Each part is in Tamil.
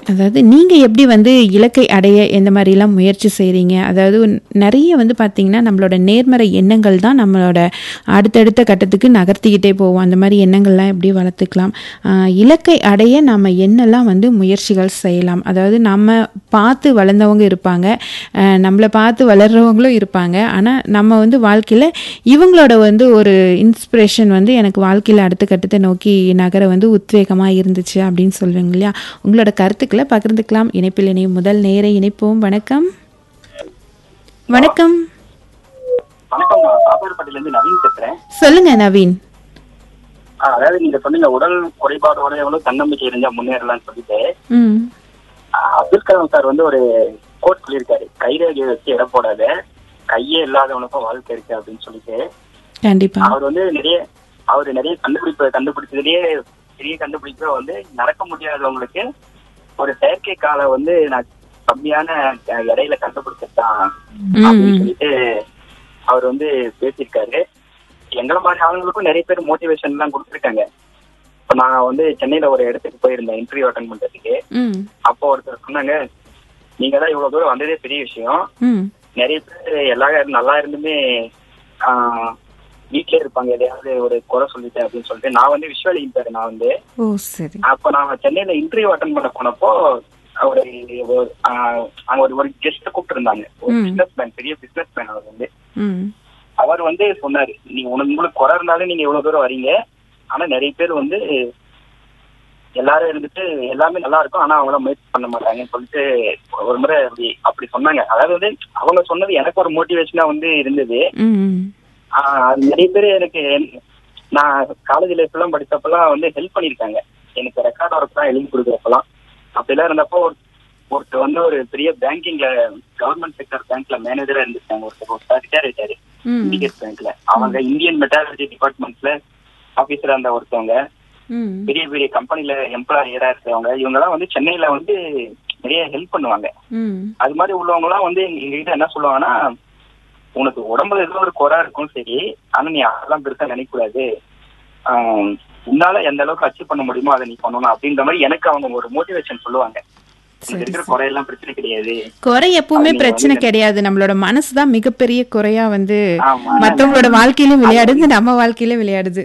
அதாவது நீங்கள் எப்படி வந்து இலக்கை அடைய எந்த மாதிரிலாம் முயற்சி செய்கிறீங்க அதாவது நிறைய வந்து பார்த்திங்கன்னா நம்மளோட நேர்மறை எண்ணங்கள் தான் நம்மளோட அடுத்தடுத்த கட்டத்துக்கு நகர்த்திக்கிட்டே போவோம் அந்த மாதிரி எண்ணங்கள்லாம் எப்படி வளர்த்துக்கலாம் ஆஹ் இலக்கை அடைய நம்ம என்னெல்லாம் வந்து முயற்சிகள் செய்யலாம் அதாவது நம்ம பார்த்து வளர்ந்தவங்க இருப்பாங்க ஆஹ் நம்மளை பார்த்து வளர்கிறவங்களும் இருப்பாங்க ஆனால் நம்ம வந்து வாழ்க்கையில் இவங்களோட வந்து ஒரு இன்ஸ்பிரேஷன் வந்து எனக்கு வாழ்க்கையில் அடுத்த கட்டத்தை நோக்கி நகர வந்து உத்வேகமாக இருந்துச்சு அப்படின்னு சொல்லுவீங்க இல்லையா உங்களோட கருத்துக்களை பகிர்ந்துக்கலாம் இணைப்பில் இணையும் முதல் நேர இணைப்போம் வணக்கம் வணக்கம் வணக்கம் நான் சாப்பாடுப்பட்டில இருந்து நவீன் பேசுறேன் சொல்லுங்க நவீன் ஆ, அதாவது நீங்க சொன்னீங்க உடல் குறைபாடோட எவ்வளவு தன்னம்பிக்கை இருந்தா முன்னேறலாம்னு சொல்லிட்டு ம் ஆ, அப்துல் கலாம் சார் வந்து ஒரு கோட் சொல்லியிருக்காரு கைரேகையை வச்சு எடை போடாத கையே இல்லாதவனுக்கும் வாழ்க்கை இருக்கு அப்படின்னு சொல்லிட்டு கண்டிப்பா அவர் வந்து நிறைய அவர் நிறைய கண்டுபிடிப்பு கண்டுபிடிச்சதுலயே பெரிய கண்டுபிடிப்பே வந்து நடக்க முடியாதவங்களுக்கு ஒரு செயற்கை காலை வந்து நான் கம்மியான அஹ், எடையில கண்டுபிடிச்சிருக்கான் அப்படின்னு சொல்லிட்டு அவர் வந்து பேசியிருக்காரு எங்களை மாதிரி ஆளுங்களுக்கும் நிறைய பேர் மோட்டிவேஷன் எல்லாம் கொடுத்துருக்காங்க இப்ப நான் வந்து சென்னையில ஒரு இடத்துக்கு போயிருந்தேன் இன்டர்வியூ அட்டன் பண்றதுக்கு ம் அப்போ ஒருத்தர் சொன்னாங்க நீங்க தான் இவ்வளவு தூரம் வந்ததே பெரிய விஷயம் ம் நிறைய பேர் எல்லா நல்லா இருந்துமே ஆஹ், வீட்லயே இருப்பாங்க எதையாவது ஒரு குறை சொல்லிட்டேன் அப்படின்னு சொல்லிட்டு நான் வந்து விஷுவல் இம்பேர் நான் வந்து ஓ சரி அப்ப நான் சென்னையில இன்டர்வியூ அட்டன் பண்ண போனப்போ ஒரு ஒரு, ஆஹ், அங்க ஒரு ஒரு கெஸ்ட் கூப்பிட்டு இருந்தாங்க ஒரு ம். பிசினஸ் மேன் பெரிய பிசினஸ் மேன் அவர் வந்து ம் அவர் வந்து சொன்னாரு நீங்க உனக்கு உங்களுக்கு குறை இருந்தாலும் நீங்க இவ்வளவு தூரம் வரீங்க ஆனா நிறைய பேர் வந்து எல்லாரும் இருந்துட்டு எல்லாமே நல்லா இருக்கும் ஆனா அவங்கள முயற்சி பண்ண மாட்டாங்கன்னு சொல்லிட்டு ஒரு முறை அப்படி அப்படி சொன்னாங்க அதாவது வந்து அவங்க சொன்னது எனக்கு ஒரு மோட்டிவேஷனா வந்து இருந்தது ம் ம் ஆஹ் அது நிறைய பேர் எனக்கு நான் காலேஜ் லைஃப்லாம் படிச்சப்பெல்லாம் வந்து ஹெல்ப் பண்ணியிருக்காங்க எனக்கு ரெக்கார்ட் ஒர்க் தான் எழுதி கொடுக்குறப்பெல்லாம் அப்படிலாம் இருந்தப்போ ஒரு ஒருத்தர் வந்து ஒரு பெரிய பேங்கிங்ல கவர்மெண்ட் செக்டர் பேங்க்ல மேனேஜரா இருந்திருக்காங்க ஒருத்தர் ஒரு ரிட்டையர் ஆயிட்டாரு ம் இண்டிகேட் பேங்க்ல அவங்க இந்தியன் மெட்டாலஜி டிபார்ட்மெண்ட்ல ஆபீசரா இருந்த ஒருத்தவங்க ம் பெரிய பெரிய கம்பெனில எம்ப்ளாயரா இருக்கிறவங்க இவங்க எல்லாம் வந்து சென்னையில வந்து நிறைய ஹெல்ப் பண்ணுவாங்க ம் அது மாதிரி உள்ளவங்க எல்லாம் வந்து எங்க எங்ககிட்ட என்ன சொல்லுவாங்கன்னா உனக்கு உடம்புல ஏதோ ஒரு குறை இருக்கும் சரி ஆனா நீ அதெல்லாம் பெருசா நினைக்க கூடாது ஆஹ் உன்னால எந்த அளவுக்கு அச்சீவ் பண்ண முடியுமோ அதை நீ பண்ணணும் அப்படின்ற மாதிரி எனக்கு அவங்க ஒரு மோட்டிவேஷன் சொல்லுவாங்க உனக்கு இருக்கிற குறையெல்லாம் பிரச்சனை கிடையாது குறை எப்பவுமே அவங்க பிரச்சனை வந்து- கிடையாது நம்மளோட மனசு தான் மிகப்பெரிய குறையா வந்து ஆமா. மத்தவங்களோட வாழ்க்கையிலும் விளையாடுது நம்ம வாழ்க்கையில விளையாடுது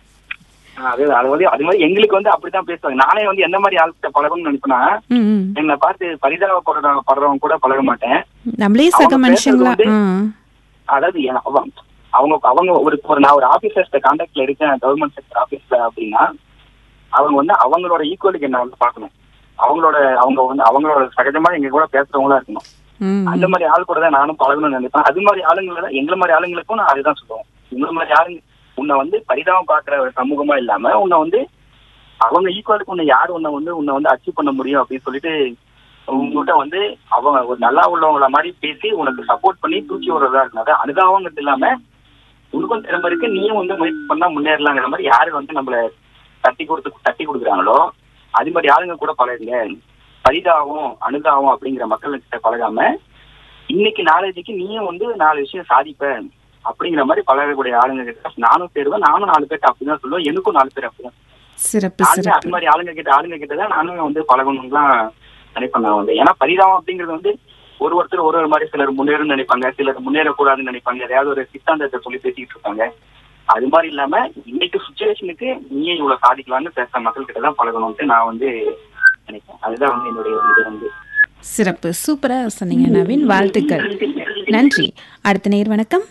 ஆஹ் அது அது வந்து அது மாதிரி எங்களுக்கு வந்து அப்படித்தான் பேசுவாங்க நானே வந்து எந்த மாதிரி ஆள்கிட்ட பழகணும்னு நினைப்பேன்னா ம், ம். என்னை பார்த்து பரிதாபப்படுறவங்க படுறவங்க கூட பழக மாட்டேன் நம்மளே சக அவங்க மனுஷங்களா பேசுறது ஆ. அதாவது என- அவங்க அவங்க அவங்க ஒரு ஒரு நான் ஒரு ஆபீசர்ஸ்ட கான்டாக்ட்ல இருக்கேன் கவர்மெண்ட் செக்டர் ஆபீஸ்ல அப்படின்னா அவங்க வந்து அவங்களோட ஈக்குவலுக்கு என்ன வந்து பார்க்கணும் அவங்களோட அவங்க வந்து அவங்களோட சகஜமா எங்க கூட பேசுறவங்களா இருக்கணும் ம், அந்த மாதிரி ஆள் கூட தான் நானும் பழகணும்னு நினைப்பேன் அது மாதிரி ஆளுங்களை தான் எங்களை மாதிரி ஆளுங்களுக்கும் நான் அதுதான் சொல்லுவேன் உங்களை மாதிரி ஆளுங்க உன்னை வந்து பரிதாபம் பார்க்குற ஒரு சமூகமா இல்லாம உன்னை வந்து அவங்க ஈக்குவலுக்கு உன்னை யார் உன்னை வந்து உன்னை வந்து அச்சீவ் பண்ண முடியும் அப்படின்னு சொல்லிட்டு உங்ககிட்ட வந்து அவங்க ஒரு நல்லா உள்ளவங்கள மாதிரி பேசி உனக்கு சப்போர்ட் பண்ணி தூக்கி விடுறதா இருக்காது அனுதாபங்கிறது இல்லாம உனக்கும் திறமை இருக்கு நீயும் வந்து முயற்சி பண்ணா முன்னேறலாங்கிற மாதிரி யாரு வந்து நம்மள தட்டி கொடுத்து தட்டி கொடுக்குறாங்களோ அது மாதிரி ஆளுங்க கூட பழகுங்க பரிதாபம் அனுதாபம் அப்படிங்கிற மக்கள்கிட்ட பழகாம இன்னைக்கு நாலேஜுக்கு நீயும் வந்து நாலு விஷயம் சாதிப்ப அப்படிங்கிற மாதிரி பழகக்கூடிய ஆளுங்க கிட்ட நானும் சேருவேன் நானும் நாலு பேர்ட்ட அப்படிதான் சொல்லுவேன் எனக்கும் நாலு பேர் அப்படிதான் சிறப்பு நானுமே சிறப்பு அது மாதிரி ஆளுங்க கிட்ட ஆளுங்க கிட்ட தான் நானும் வந்து பழகணும்லாம் நினைப்பேன் நான் வந்து ஏன்னா பரிதாபம் அப்படிங்கிறது வந்து ஒரு ஒருத்தர் ஒரு ஒரு மாதிரி சிலர் முன்னேறும்னு நினைப்பாங்க சிலர் முன்னேறக்கூடாதுன்னு நினைப்பாங்க எதையாவது ஒரு சித்தாந்தத்தை சொல்லி பேசிட்டு இருப்பாங்க அது மாதிரி இல்லாம இன்னைக்கு சுச்சுவேஷனுக்கு நீயே இவ்வளவு சாதிக்கலாம்னு பேசுற மக்கள் கிட்ட தான் பழகணும்ட்டு நான் வந்து நினைப்பேன் அதுதான் வந்து என்னுடைய இது வந்து சிறப்பு சூப்பரா சொன்னீங்க நவீன் வாழ்த்துக்கள் நன்றி அடுத்த நேர் வணக்கம்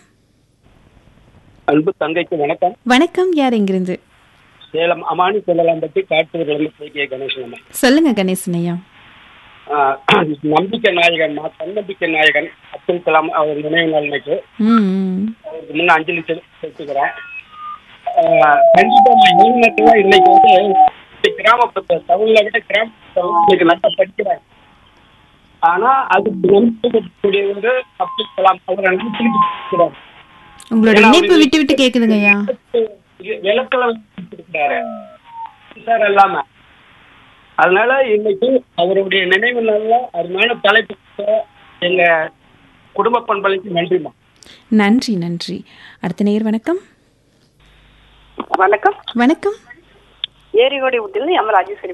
அன்பு தங்கைக்கு வணக்கம் வணக்கம் யார் எங்கிருந்து சேலம் அமானி சொல்லலாம்பட்டி காட்டுவதிலிருந்து பேக்கிய கணேசன் அம்மா. சொல்லுங்க கணேசன் ஐயா ஆஹ் நம்பிக்கை நாயகன் மா தன்னம்பிக்கை நாயகன் அப்துல் கலாம் அவர் நினைவு நாள் இன்னைக்கு ம் ம். அவருக்கு முன்ன அஞ்சலி செலு- செலுத்துக்கிறேன் ஆஹ் கண்டிப்பா இளைஞர்கள் இன்னைக்கு வந்து இந்த கிராமப்புற தமிழ்ல விட கிராமப்புற இன்னைக்கு நல்லா படிக்கிறாங்க ஆனா அதுக்கு நம்பிக்கைக்கூடியவர் அப்துல் கலாம் அவரை நம்பிக்கிட்டு இருக்கிறார் உங்களோட இணைப்பு விட்டு விட்டு கேக்குதுங்க ஐயா விளக்கெல்லாம் இருக்கிறாரு சார் இல்லாம அதனால இன்னைக்கு அவருடைய நினைவு நாள்ல அருமையான தலைப்பு எங்க குடும்ப பண்பலைக்கு நன்றிமா நன்றி நன்றி அடுத்த நேர் வணக்கம் வணக்கம் வணக்கம் ஏரிகோடி வீட்டில் எம் ராஜேஸ்வரி